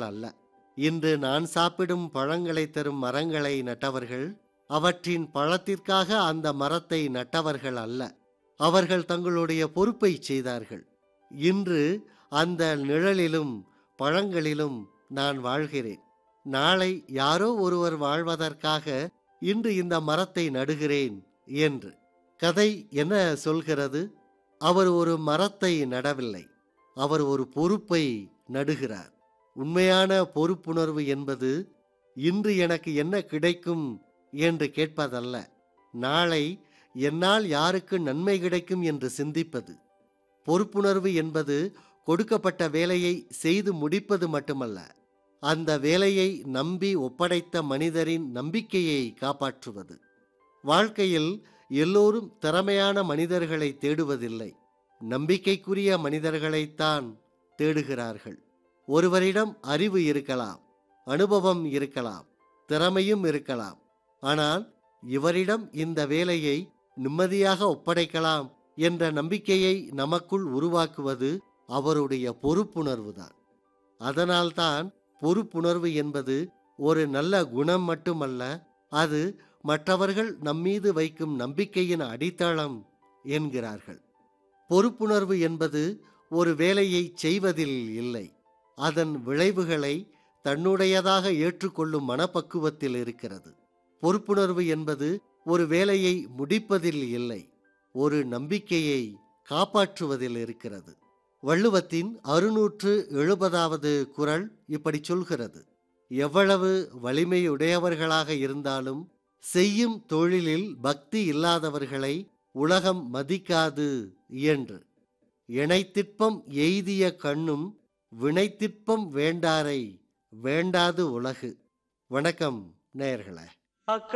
அல்ல இன்று நான் சாப்பிடும் பழங்களை தரும் மரங்களை நட்டவர்கள் அவற்றின் பழத்திற்காக அந்த மரத்தை நட்டவர்கள் அல்ல அவர்கள் தங்களுடைய பொறுப்பை செய்தார்கள் இன்று அந்த நிழலிலும் பழங்களிலும் நான் வாழ்கிறேன் நாளை யாரோ ஒருவர் வாழ்வதற்காக இன்று இந்த மரத்தை நடுகிறேன் என்று கதை என்ன சொல்கிறது அவர் ஒரு மரத்தை நடவில்லை அவர் ஒரு பொறுப்பை நடுகிறார் உண்மையான பொறுப்புணர்வு என்பது இன்று எனக்கு என்ன கிடைக்கும் என்று கேட்பதல்ல நாளை என்னால் யாருக்கு நன்மை கிடைக்கும் என்று சிந்திப்பது பொறுப்புணர்வு என்பது கொடுக்கப்பட்ட வேலையை செய்து முடிப்பது மட்டுமல்ல அந்த வேலையை நம்பி ஒப்படைத்த மனிதரின் நம்பிக்கையை காப்பாற்றுவது வாழ்க்கையில் எல்லோரும் திறமையான மனிதர்களை தேடுவதில்லை நம்பிக்கைக்குரிய மனிதர்களைத்தான் தேடுகிறார்கள் ஒருவரிடம் அறிவு இருக்கலாம் அனுபவம் இருக்கலாம் திறமையும் இருக்கலாம் ஆனால் இவரிடம் இந்த வேலையை நிம்மதியாக ஒப்படைக்கலாம் என்ற நம்பிக்கையை நமக்குள் உருவாக்குவது அவருடைய பொறுப்புணர்வுதான் அதனால்தான் பொறுப்புணர்வு என்பது ஒரு நல்ல குணம் மட்டுமல்ல அது மற்றவர்கள் நம்மீது வைக்கும் நம்பிக்கையின் அடித்தளம் என்கிறார்கள் பொறுப்புணர்வு என்பது ஒரு வேலையை செய்வதில் இல்லை அதன் விளைவுகளை தன்னுடையதாக ஏற்றுக்கொள்ளும் மனப்பக்குவத்தில் இருக்கிறது பொறுப்புணர்வு என்பது ஒரு வேலையை முடிப்பதில் இல்லை ஒரு நம்பிக்கையை காப்பாற்றுவதில் இருக்கிறது வள்ளுவத்தின் அறுநூற்று எழுபதாவது குரல் இப்படி சொல்கிறது எவ்வளவு வலிமையுடையவர்களாக இருந்தாலும் செய்யும் தொழிலில் பக்தி இல்லாதவர்களை உலகம் மதிக்காது என்று இணைத்திற்பம் எய்திய கண்ணும் வினைத்திற்பம் வேண்டாரை வேண்டாது உலகு வணக்கம் நேயர்களே